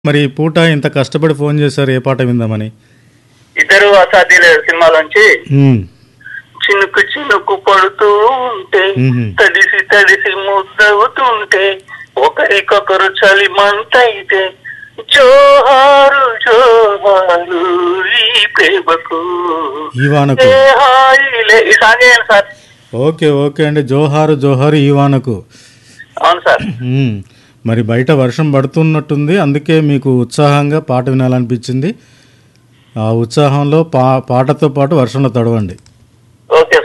మరి ఈ పూట ఇంత కష్టపడి ఫోన్ చేశారు ఏ పాట విందామని ఇద్దరు అసాధ్యుల సినిమాలోంచి ఉమ్, చినుకు చినుకు పడుతూ ఉంటే మ్మ్. తడిసి తడిసి ముద్దవుతుంటే ఒకరికొకరు చలి మంటైతే జోహారు జోహారు ఈ ప్రేమకు ఈ వానకు ఏ హాయిలే ఈ సాంగ్ వేయండి సార్ ఓకే ఓకే అండి జోహారు జోహారు ఈ వానకు అవును సార్ ఉమ్, మరి బయట వర్షం పడుతున్నట్టుంది అందుకే మీకు ఉత్సాహంగా పాట వినాలనిపించింది ఆ ఉత్సాహంలో పా పాటతో పాటు వర్షంలో తడవండి ఓకే